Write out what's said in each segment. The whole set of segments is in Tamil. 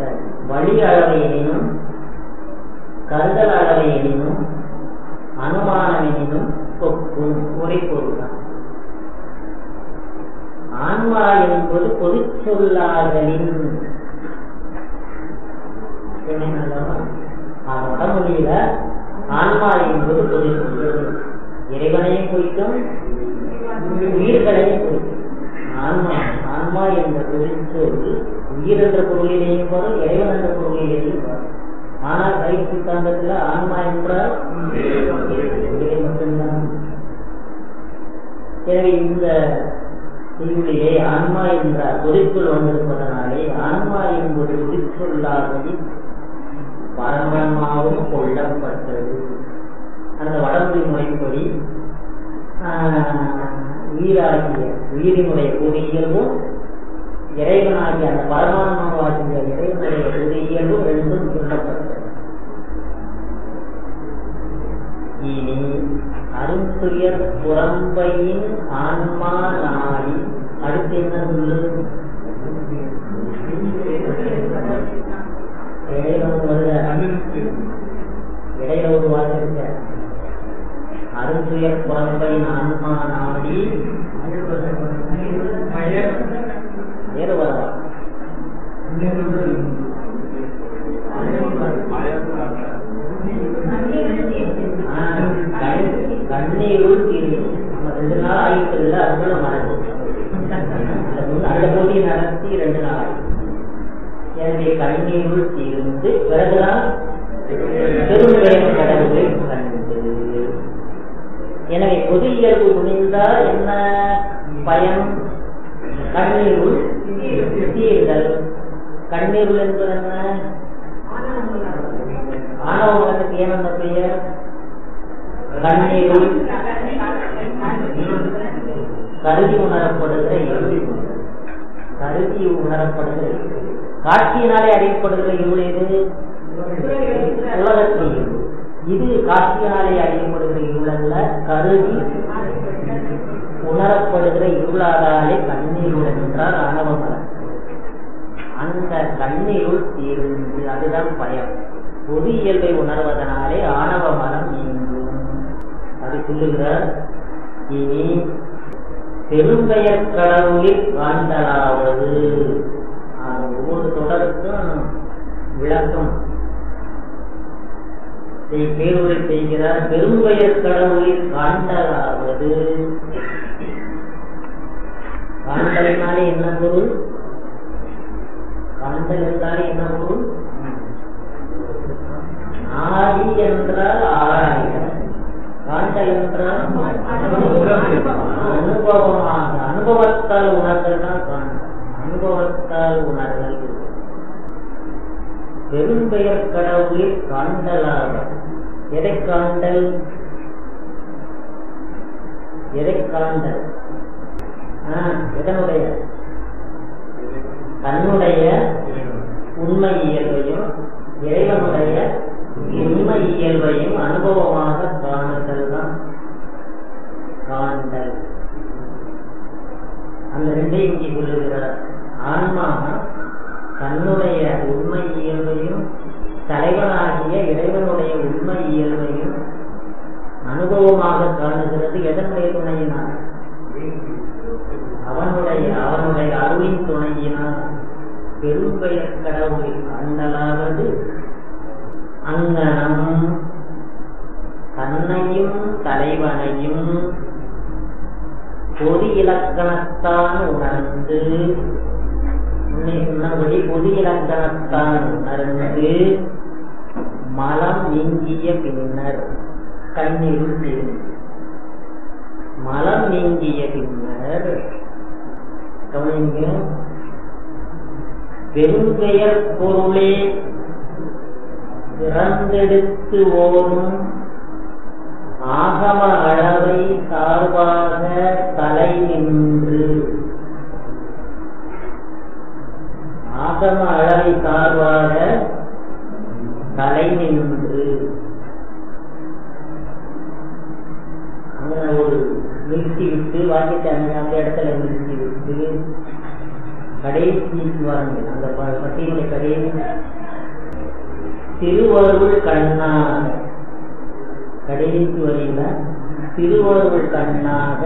சரி. வழி அளவை எனினும் கருதல் அளவை எனினும் அனுமானம் எனினும் கொக்கும் ஒரே பொருள்தான் ஆன்மா என்பது பொதுச் சொல்லாதலின் சொன்னேன் அல்லவா? ஆக வடமொழியில ஆன்மா என்பது பொது சொல் இறைவனையும் குறிக்கும் உயிர்களையும் குறிக்கும் ஆன்மா ஆன்மா என்ற பொருள் உயிர் என்ற பொருளிலேயும் வரும் இறைவன் என்ற பொருளிலேயும் வரும் ஆனால் கை சித்தாந்தத்துல ஆன்மா என்றால் உயிரை மட்டும்தான் எனவே இந்த செய்யுளிலே ஆன்மா என்ற பொதுச்சொல் வந்திருப்பதனாலே ஆன்மா என்பது பொதுச்சொல்லாதது பரமான்மாவும் கொல்லப்பட்டது அந்த வடமொழி முறைப்படி ஆஹ், உயிராகிய உயிரினுடைய பொது இயல்பும் இறைவனாகிய அந்த பரமான்மாவாகிய இறைவனுடைய பொது இயல்பும் ரெண்டும் சொல்லப்பட்டது இனி அருந்துயர் புறம்பையின் ஆன்மா நாடி அடுத்து என்ன சொல்லு இடையில ஒன்று வருத இடையில ஒரு வார்த்தை இருக்க அருந்துயர் புறம்பையின் ஆன்மா நாடி வேறு வரவா கண்ணீருள் தீரும் நம்ம ரெண்டு நாள் ஆயிட்டு இல்லை அதுக்குள்ள மறந்து அந்த போட்டி நடத்தி ரெண்டு நாள் ஆயிடுச்சு எனவே கண்ணீருள் தீர்ந்து பிறகுதான் பெரும்பெரும் கடவுளை கண்டு எனவே பொது இயல்பு துணிந்தால் என்ன பயம் கண்ணீருள் தீர்தல் கண்ணீருள் என்பது என்ன ஆணவ மகத்துக்கு ஏன் அந்த பெயர் கண்ணீருள் கருதி உணரப்படுகிற இருள் கருதி உணரப்படுகிற இருள். காட்சியினாலே அறியப்படுகிற இருள் எது உலகத்தில் இருள். இது காட்சியினாலே அறியப்படுகிற இருள் அல்ல கருதி உணரப்படுகிற இருளாதாலே கண்ணீருள் என்றால் ஆணவமலம் அந்த கண்ணீருள் தீர்ந்து அதுதான் பயம் பொது இயல்பை உணர்வதனாலே ஆணவ மனம் நீங்கும் அது சொல்லுகிறார் இனி பெரும்பெயர் கடவுளில் காண்டலாவது ஆக ஒவ்வொரு தொடருக்கும் விளக்கம் இதை பேருரை செய்கிறார் பெரும்பெயர் கடவுளில் காண்டலாவது காண்டலினாலே என்ன பொருள் காண்டல் என்றாலே என்ன பொருள் ஆதி என்றால் ஆராய காண்டல் என்றால் அனுபவமாக அனுபவத்தால் உணர்தல் தான் காண்டல் அனுபவத்தால் உணர்தல் பெரும்பெயர் கடவுளில் காண்டலாக எதை காண்டல் எதை காண்டல் ஆஹ், எதனுடைய தன்னுடைய உண்மை இயல்பையும் இறைவனுடைய உண்மை இயல்பையும் அனுபவமாக காணுதல் தான் காண்டல் அந்த ரெண்டையும் இங்கே சொல்லுகிறார் ஆன்மா தன்னுடைய உண்மை இயல்பையும் தலைவனாகிய இறைவனுடைய உண்மை இயல்பையும் அனுபவமாக காணுகிறது எதனுடைய துணையினால் அவனுடைய அவனுடைய அருளின் துணையினால் பெரும்பெயர் கடவுளை காண்டலாவது அங்கனம் தன்னையும் தலைவனையும் பொது இலக்கணத்தான் உணர்ந்து முன்னே சொன்னபடி பொது இலக்கணத்தான் உணர்ந்து மலம் நீங்கிய பின்னர் கண்ணீருள் தீரும் மலம் நீங்கிய பின்னர் கவனிங்க பெரும்பெயர் பொருளே பிறந்தெடுத்து ஓடும் ஆகம அளவை சார்பாக தலை நின்று ஆகம அளவை சார்பாக தலை நின்று அங்க ஒரு நிறுத்தி விட்டு வாக்கியத்தை அந்த அந்த இடத்துல நிறுத்தி விட்டு கடைசி வாருங்கள் அந்த ப- பட்டியலை கடைசி திருவருள் கண்ணாக கடைசி வரியில திருவருள் கண்ணாக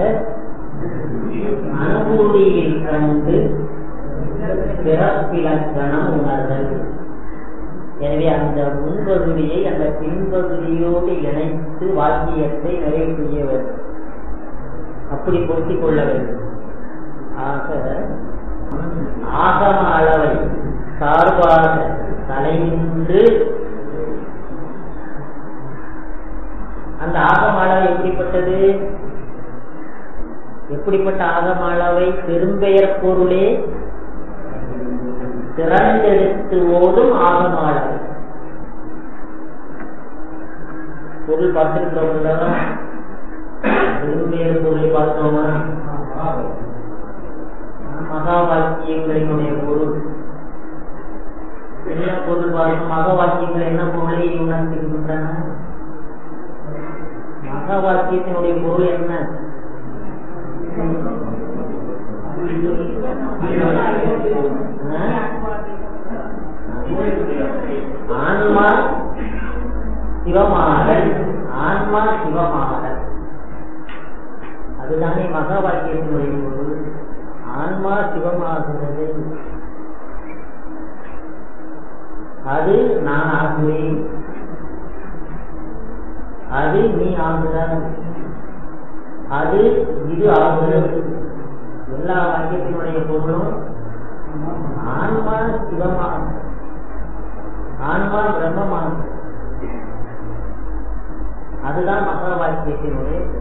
அனுபூதியில் கண்டு பிறப்பிலக்கணம் உணர்தல் எனவே அந்த முன்பகுதியை அந்த பின்பகுதியோடு இணைத்து வாக்கியத்தை நிறைவு செய்ய வேண்டும் அப்படி பொருத்திக் கொள்ள வேண்டும் ஆக ஆகம அளவை சார்பாக தலையின்று அந்த ஆகம அளவை எப்படிப்பட்டது எப்படிப்பட்ட ஆகம அளவை பெரும்பெயர் பொருளே திறந்தெடுத்து ஓதும் ஆகம அளவை பொருள் பார்த்திருக்கிறோம்ல பெரும்பெயர் பொருளை பார்த்தோமா மகா வாக்கியங்களினுடைய பொருள் என்ன பொருள் பார்க்கும் மகா வாக்கியங்கள் என்ன பொருளை உணர்த்துகின்றன மகா வாக்கியத்தினுடைய பொருள் என்ன ஆன்மா சிவமாதல் ஆன்மா சிவமாதல் அதுதானே மகா வாக்கியத்தினுடைய பொருள் ஆன்மா சிவமாகிறது அது நான் ஆகுவேன் அது நீ ஆகுகிறாய் அது இது ஆகுகிறது எல்லா வாக்கியத்தினுடைய பொருளும் ஆன்மா சிவமாக ஆன்மா பிரம்மமாக அதுதான் மகா வாக்கியத்தினுடைய பொருள்.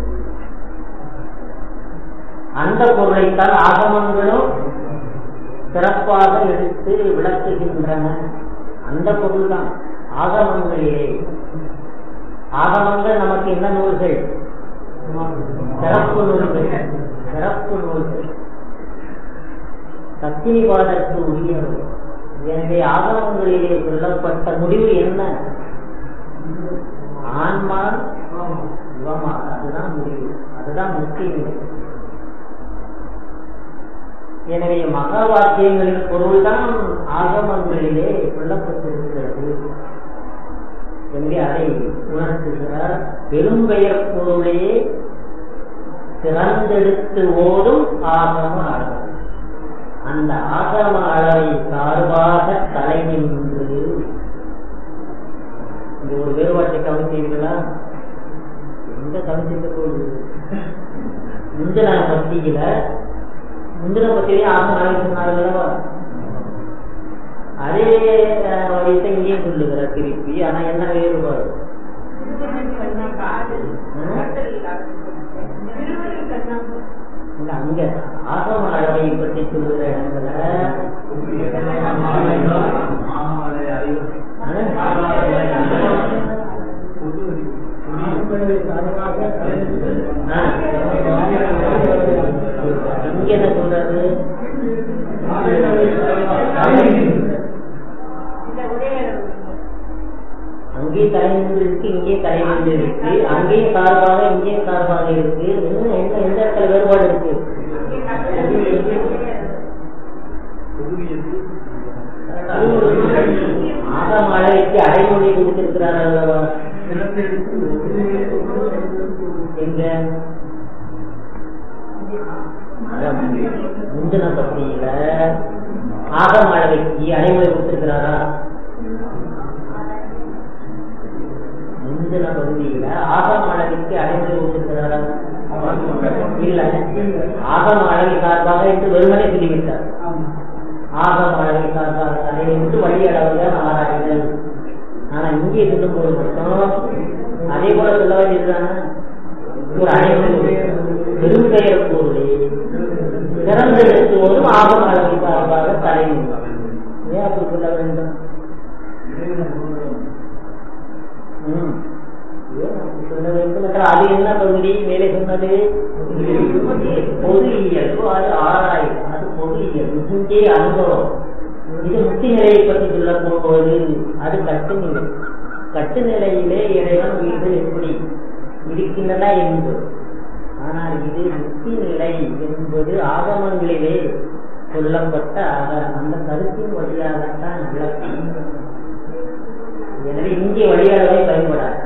அந்த பொருளைத்தான் ஆகமங்களும் சிறப்பாக எடுத்து விளக்குகின்றன அந்த பொருள் தான் ஆகமங்களிலே ஆகமங்கள் நமக்கு என்ன நூல்கள் சிறப்பு நூல்கள் சிறப்பு நூல்கள் சத்தினிவாதற்கு உரியவை எனவே ஆகமங்களிலே சொல்லப்பட்ட முடிவு என்ன ஆன்மா சிவமா அதுதான் முடிவு அதுதான் முக்கிய நிலை எனவே மகா வாக்கியங்களின் பொருள்தான் ஆகமங்களிலே சொல்லப்பட்டிருக்கிறது எனவே அதை உணர்த்துகிறார் பெரும்பெயர் பொருளே திறந்தெடுத்து ஓடும் ஆகம அளவு அந்த ஆகம அளவை சார்பாக தலை நின்று இந்த ஒரு வேறுபாட்டை கவனித்தீர்களா எங்க கவனிச்சிருக்க போகுது முந்தின பத்தியில முந்தின பத்தியிலே ஆகம அளவை சொன்னார்களவா அதே அஹ், வயசை இங்கேயும் சொல்லுகிற திருப்பி ஆனா என்ன வேறுபாடு இல்ல, அங்க ஆகம அளவை பற்றி சொல்லுகிற இடத்துல ஆ. இங்க என்ன சொல்றது அங்கேயே தலைநின்று இருக்கு இங்கே தலைநின்று இருக்கு அங்கேயும் சார்பாக இங்கேயும் சார்பாக இருக்கு இன்னும் என்ன எந்த இடத்துல வேறுபாடு இருக்கு ஆகம அளவைக்கு அடைமொழி கொடுத்திருக்கிறார் அல்லவா எங்க அதான் முந்தின பத்தியில ஆகம அளவைக்கு அடைமொழி கொடுத்திருக்கிறாரா முந்தின பகுதியில ஆகம அளவிற்கு அடைமொழி கொடுத்திருக்கிறாரா இல்ல ஆகம அளவை சார்பாக என்று வெறுமனே சொல்லிவிட்டார் ஆகம அளவை சார்பாக அதை விட்டு வழி அளவுல ஆராய்தல் ஆனா இங்கே சொல்லும் போது மட்டும் அதே போல சொல்ல வேண்டியதுதானே ஒரு அடைமொழி பெரும்பெயர் பொருளே திறந்தெடுத்து போதும் ஆகம அளவை சார்பாக தலை ஏன் அப்படி சொல்ல வேண்டும் ம். ஏன் அப்படி சொல்ல வேண்டும் என்றால் அது என்ன பகுதி மேலே சொன்னது பொது இயல் அது ஆராய்வு அது பொது இயல் இங்கே அனுபவம் இது முக்தி நிலையை பற்றி சொல்ல போவது அது கட்டுநிலை கட்டுநிலையிலே இறைவன் வீடு எப்படி இருக்கின்றன என்பது ஆனால் இது முக்தி நிலை என்பது ஆகமங்களிலே சொல்லப்பட்ட ஆதாரம் அந்த கருத்தின் வழியாகத்தான் விளக்கம் எனவே இங்கே வழியாகவே பயன்படாது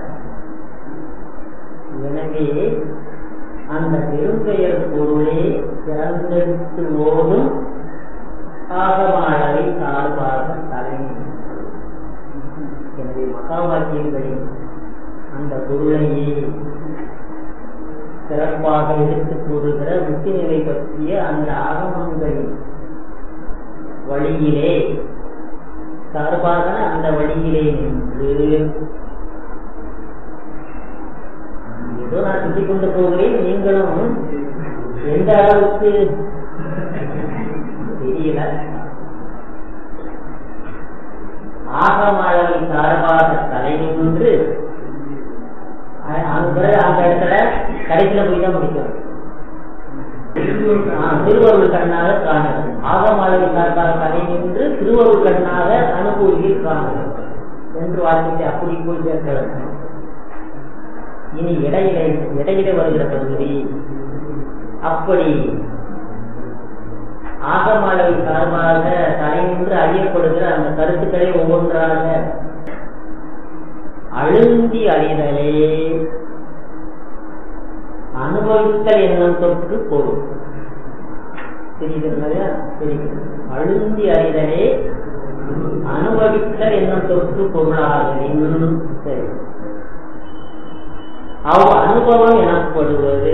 எனவே அந்த பெரும்பெயர் பொருளே தேர்ந்தெடுத்து ஓடும் ஆகமாளவை சார்பாக தலைமை எனவே மகா வாக்கியங்களின் அந்த பொருளையே சிறப்பாக எடுத்து கூறுகிற முக்தி நிலை பற்றிய அந்த ஆகமங்களின் வழியிலே சார்பாக அந்த வழியிலே நின்று ஏதோ நான் சுட்டிக் கொண்டு போகிறேன் நீங்களும் எந்த அளவுக்கு தெரியல ஆகமளவை சார்பாக தலை நின்று அந்த அந்த இடத்துல கடைசியில போய் தான் முடிக்கணும் திருவருள் கண்ணாக காணுது ஆகமளவை சார்பாக தலை நின்று திருவருள் கண்ணாக அனுபூதியில் காணுது என்று வார்த்தையை அப்படி போய் சேர்க்க வேண்டும் இனி இடையில இடையில வருகிற பகுதி அப்படி ஆகமளவை சார்பாக தலை நின்று அறியப்படுகிற அந்த கருத்துக்களை ஒவ்வொன்றாக அழுந்தி அறிதலே அனுபவித்தல் என்னும் தொற்று பொருள் தெரியுது தெரியுது அழுந்தி அறிதலே அனுபவித்தல் என்னும் தொற்று பொருளாகலின் சரி அவ் அனுபவம் எனப்படுவது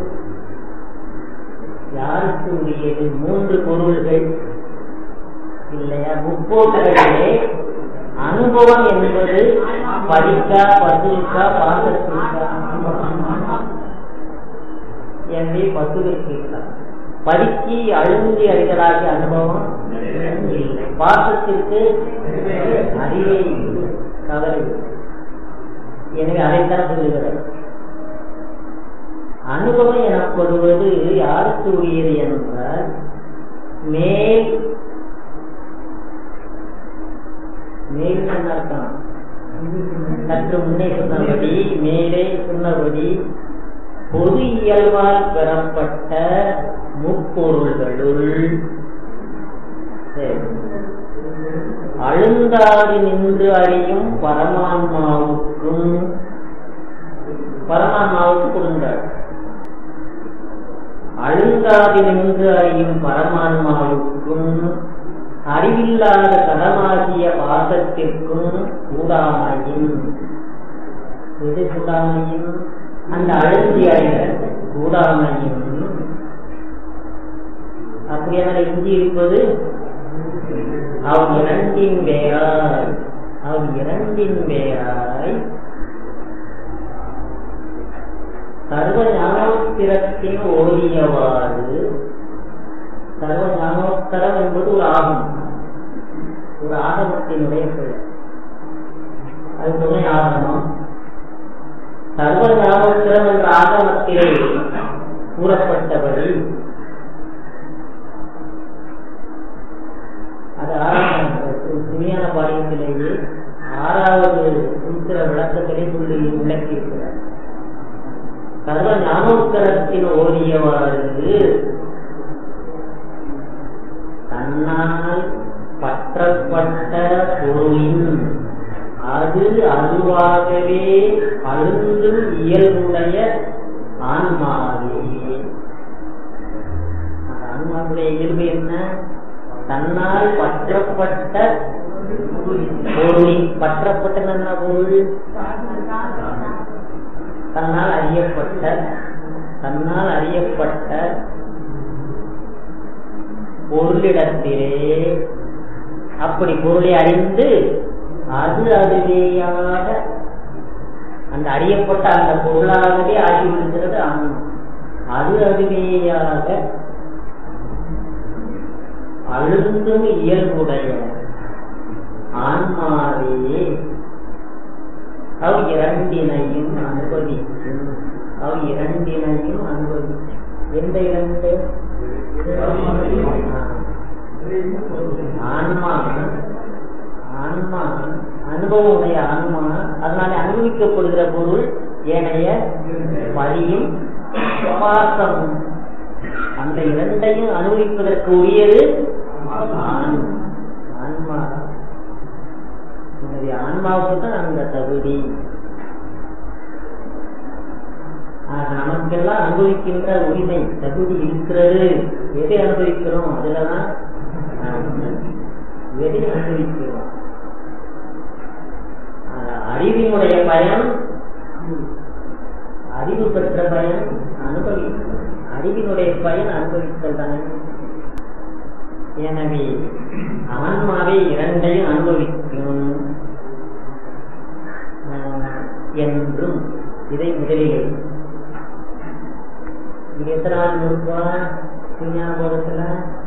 யாருக்கு உரியது மூன்று பொருள்கள் இல்லையா முப்போதுகளிலே அனுபவம் என்பது படிக்கா பசுக்கா பாசத்திற்கா எனவே பசுவிற்கு படிக்கு அழுந்தி அறிதலாகிய அனுபவம் இல்லை பாசத்திற்கு அறிவே தவறு எனவே அதைத்தான் சொல்லுகிறது அனுபவம் எனப்படுவது யாருக்கு உரியது என்றால் மேல் மேல் அர்த்தம் சற்று முன்னே சொன்னபடி மேலே சொன்னபடி பொது இயல்பால் பெறப்பட்ட முப்பொருள்களுள் அழுந்தாது நின்று அறியும் பரமான்மாவுக்கும் பரமான்மாவுக்கு கொடுங்கள் அழுந்தாது நின்று அறியும் பரமான்மாவுக்கும் அறிவில்லாத கடமாகிய பாசத்திற்கும் கூடாமையும் எது கூடாமையும் அந்த அழுந்தி அறிதல் கூடாமையும் அப்படியான இஞ்சி இருப்பது அவ் இரண்டின் வேறாய் அவ் இரண்டின் வேறாய் சர்வ ஞானோத்திரத்தின் ஓடியவாறு சர்வ ஞானோத்தரம் என்பது ஒரு ஆகும் ஒரு ஆகமத்தினுடைய பெயர் அது துணை ஆகமம் சர்வ ஞானோத்திரம் என்ற ஆகமத்திலே கூறப்பட்டபடி அது ஆறாம் துணியான பாடியத்திலேயே ஆறாவது சூத்திர விளக்கத்திலே சொல்லி விளக்கி இருக்கிறார் சர்வ ஞானோத்தரத்தின் ஓடியவாறு தன்னால் பற்றப்பட்ட பொருளின் அது அதுவாகவே அழுந்தும் இயல்புடைய ஆன்மாவே அந்த ஆன்மாவுடைய இயல்பு என்ன தன்னால் பற்றப்பட்ட பொருளின் பற்றப்பட்ட என்ன பொருள் தன்னால் அறியப்பட்ட தன்னால் அறியப்பட்ட பொருளிடத்திலே அப்படி பொருளை அறிந்து அது அதுவேயாக அந்த அறியப்பட்ட அந்த பொருளாகவே ஆகிவிடுகிறது ஆன்மா அது அதுவேயாக அழுந்தும் இயல்புடைய ஆன்மாவே அவ் இரண்டினையும் அனுபவிக்கும் அவ் இரண்டினையும் அனுபவிக்கும் எந்த இரண்டு ஆன்மா ஆன்மா அனுபவம் உடைய ஆன்மா அதனால அனுபவிக்கப்படுகிற பொருள் ஏனைய பதியும் பாசமும் அந்த இரண்டையும் அனுபவிப்பதற்கு உரியது ஆன்மா ஆன்மா எனவே ஆன்மாவுக்கு தான் அந்த தகுதி ஆக நமக்கெல்லாம் அனுபவிக்கின்ற உரிமை தகுதி இருக்கிறது எதை அனுபவிக்கிறோம் அதுலதான் எதை அனுபவிக்கிறோம் ஆக அறிவினுடைய பயன் அறிவு பெற்ற பயன் அனுபவித்தல் அறிவினுடைய பயன் அனுபவித்தல் தானே எனவே ஆன்மாவை இரண்டையும் அனுபவிக்கும் என்றும் இதை முதலில் இது எத்தனாவது நூற்பா விஞ்ஞான போதத்துல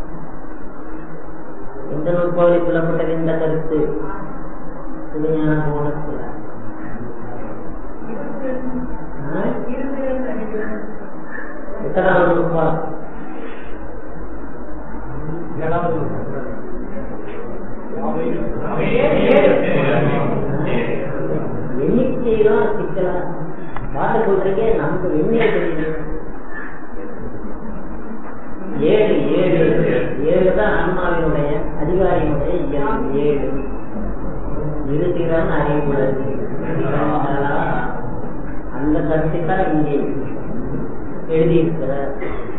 எந்த நூற்பாவில் சொல்லப்பட்டது இந்த கருத்து விஞ்ஞான போதத்துல எத்தனாவது நூற்பா எண்ணிக்கைதான் சிக்கலா பாட்டு சொல்றீங்க நமக்கு எண்ணிக்கை தெரியும் ஏழு ஏழு ஏழு தான் ஆன்மாவினுடைய அதிகாரியினுடைய இயல்பு ஏழு இருதிறன் அறிவுள்ளது அந்த கருத்தை தான் இங்கே எழுதியிருக்கிறார்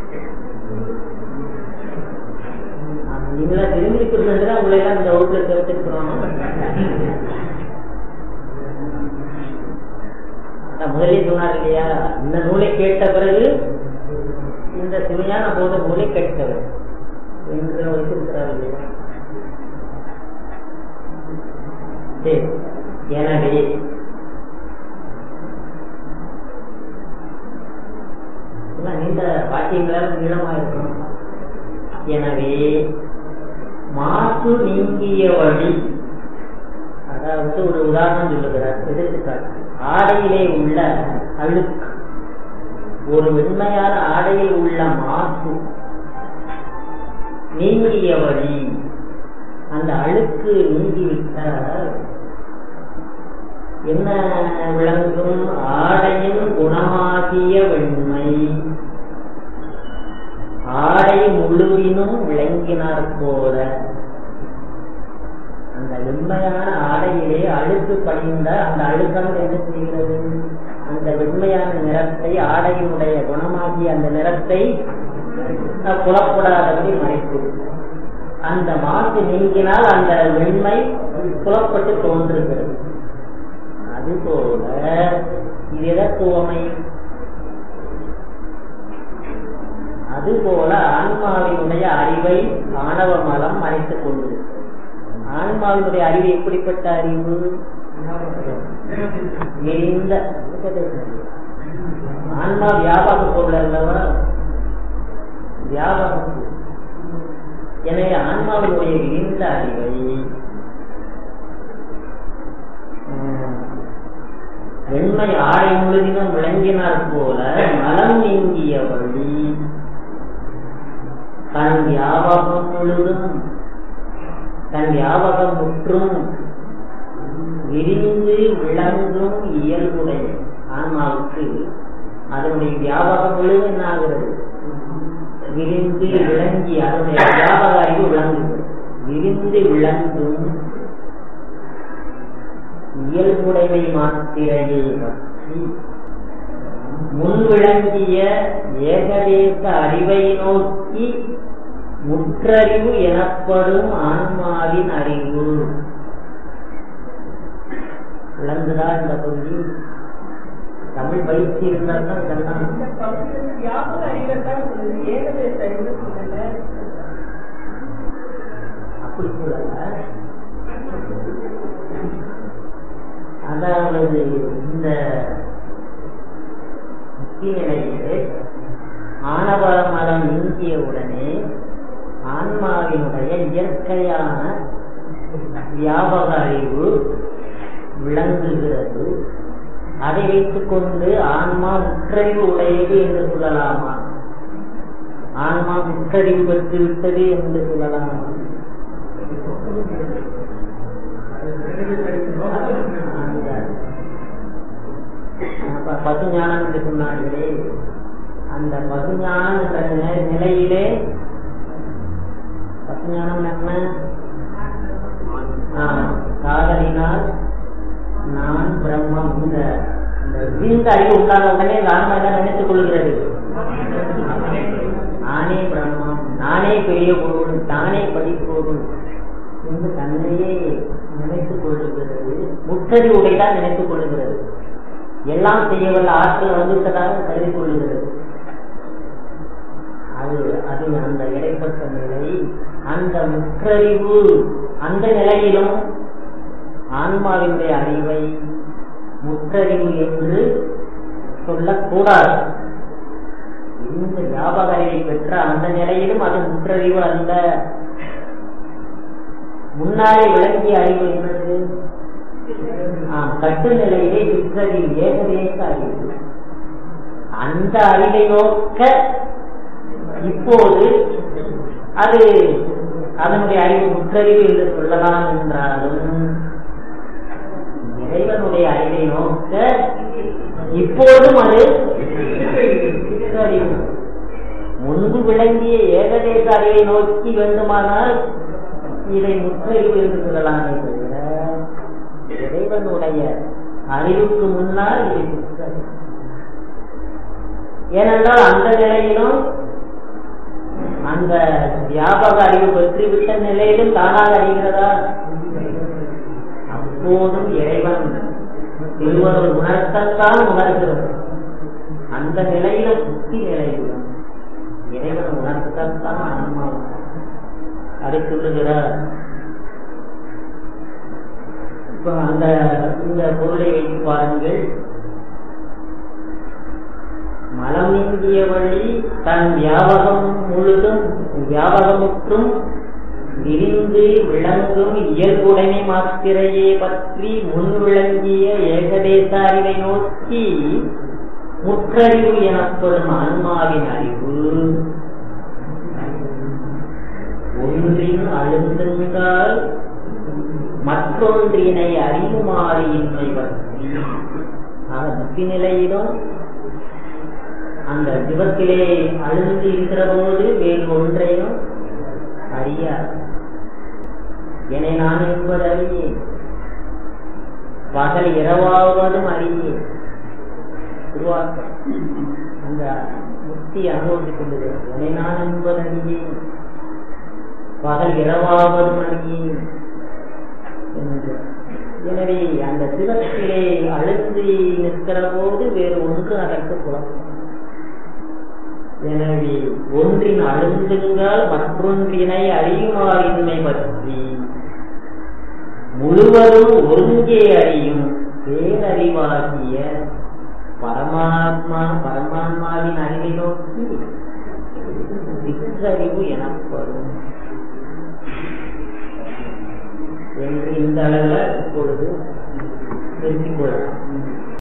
நீங்களா தெரிஞ்சுக்கிறதுல உங்களை எல்லாம் இந்த வகுப்புல சேர்த்துக்கிறோம் முதலே சொன்னார் இல்லையா இந்த நூலை கேட்ட பிறகு இந்த சிவையான போத நூலை கேட்கவர் என்று வைத்திருக்கிறார் இல்லையா சரி எனவே நீண்ட வாக்கியங்களால் நீளமா இருக்கணும் எனவே மாசு நீங்கிய வழி அதாவது ஒரு உதாரணம் சொல்லுகிறார் எடுத்துக்காட்டு ஆடையிலே உள்ள அழுக்கு ஒரு வெண்மையான ஆடையில் உள்ள மாசு நீங்கிய வழி அந்த அழுக்கு நீங்கிவிட்டால் என்ன விளங்கும் ஆடையின் குணமாகிய வெண்மை ஆடை முழுவினும் விளங்கினார் போல அந்த வெண்மையான ஆடையிலே அழுக்கு படிந்த அந்த அழுக்கானது என்ன செய்கிறது அந்த வெண்மையான நிறத்தை ஆடையினுடைய குணமாகிய அந்த நிறத்தை புலப்படாதபடி மறைத்து அந்த மாசு நீங்கினால் அந்த வெண்மை புலப்பட்டு தோன்றுகிறது அதுபோல இது எதற்கு உவமை அதுபோல ஆன்மாவினுடைய அறிவை ஆணவ மலம் மறைத்துக் கொண்டு ஆன்மாவினுடைய அறிவு எப்படிப்பட்ட அறிவு விரிந்த ஆன்மா வியாபார பொருள் அல்லவா வியாபார எனவே ஆன்மாவினுடைய விரிந்த அறிவை வெண்மை ஆடை முழுதினும் விளங்கினார் போல மலம் நீங்கிய வழி தன் வியாபகம் முழுதும் தன் வியாபகம் முற்றும் விரிந்து விளங்கும் இயல்புடைய ஆன்மாவுக்கு அதனுடைய வியாபகம் முழுதும் என்ன ஆகிறது விரிந்து விளங்கி அதனுடைய வியாபக அறிவு விளங்குகிறது விரிந்து விளங்கும் இயல்புடைமை மாத்திரையை பற்றி முன் விளங்கிய ஏகதேச அறிவை நோக்கி முற்றறிவு எனப்படும் ஆன்மாவின் அறிவு விளங்குதா இந்த பகுதி தமிழ் பயிற்சி இருந்தால் தான் இதெல்லாம் அப்படி சொல்லல அதாவது இந்த முக்கிய நிலையிலே ஆணவ மலம் நீங்கிய உடனே ஆன்மாவினுடைய இயற்கையான வியாபக அறிவு விளங்குகிறது அதை வைத்துக் கொண்டு ஆன்மா முற்றறிவு உடையது என்று சொல்லலாமா ஆன்மா முற்றறிவு பெற்று விட்டது என்று சொல்லலாமா பசு ஞானம் என்று சொன்னார்களே அந்த பசுஞானம் என்ற நிலை- நிலையிலே பசுஞானம் என்ன ஆ, காதலினால் நான் பிரம்மம் இந்த இந்த விந்த அறிவு உண்டான உடனே இந்த ஆன்மா என்ன நினைத்துக் கொள்கிறது நானே பிரம்மம் நானே பெரிய பொருள் நானே படிப்பொருள் என்று தன்னையே நினைத்துக் கொள்ளுகிறது முற்றறிவுடை தான் நினைத்துக் கொள்ளுகிறது எல்லாம் செய்யவல்ல ஆற்றல் வந்துவிட்டதாக கருதி கொள்ளுகிறது அது அது அந்த இடைப்பட்ட நிலை அந்த முற்றறிவு அந்த நிலையிலும் ஆன்மாவினுடைய அறிவை முற்றறிவு என்று சொல்லக்கூடாது இந்த ஞாபக அறிவை பெற்ற அந்த நிலையிலும் அது முற்றறிவு அல்ல முன்னாலே விளங்கிய அறிவு என்னது ஆம், கட்டு நிலையிலே சிற்றறிவு ஏகதேச அறிவு அந்த அறிவை நோக்க இப்போது அது அதனுடைய அறிவு முற்றறிவு என்று சொல்லலாம் என்றாலும் இறைவனுடைய அறிவை நோக்க இப்போதும் அது சிற்றறிவு முன்பு விளங்கிய ஏகதேச அறிவை நோக்கி வேண்டுமானால் இதை முற்றறிவு என்று சொல்லலாமே தவிர இறைவனுடைய அறிவுக்கு முன்னால் இது சிற்றறிவு ஏனென்றால் அந்த நிலையிலும் அந்த வியாபக அறிவு பெற்றுவிட்ட நிலையிலும் தானாக அறிகிறதா அப்போதும் இறைவன் திருவருள் உணர்த்தத்தான் உணர்கிறது அந்த நிலையில புத்தி நிலையிலும் இறைவன் உணர்த்தத்தான் ஆன்மா அதை சொல்லுகிறார் இப்ப அந்த இந்த பொருளை வைத்து பாருங்கள் மலம் நீங்கிய வழி தன் வியாபகம் முழுதும் வியாபகமுற்றும் விரிந்து விளங்கும் இயல்புடைமை மாத்திரையே பற்றி முன் விளங்கிய ஏகதேச அறிவை நோக்கி முற்றறிவு எனப்படும் ஆன்மாவின் அறிவு ஒன்றின் அழுந்தங்கால் மற்றொன்றினை அறியுமாறு இன்மை பற்றி ஆக முத்தி நிலையிலும் அந்த சிவத்திலே அழுந்து இருக்கிற போது வேறு ஒன்றையும் அறியார் என நான் என்பது அறியேன் பகல் இரவாவதும் அறியேன் உருவாக்கம் அந்த முக்தி அனுபவித்துக் கொள்ளுகிறது என நான் என்பது அறியேன் பகல் இரவாவதும் அறியேன் என்று எனவே அந்த சிவத்திலே அழுந்தி நிற்கிற போது வேறு ஒன்று அதற்கு குழப்பம் எனவே ஒன்றின் அழுந்துங்கால் மற்றொன்றினை அறியுமாறின்மை பற்றி முழுவதும் ஒருங்கே அறியும் பேரறிவாகிய பரமாத்மா பரமாத்மாவின் அறிவை நோக்கி சிற்றறிவு எனப்படும் என்று இந்த அளவில் இப்பொழுது தெரிந்து கொள்ளலாம்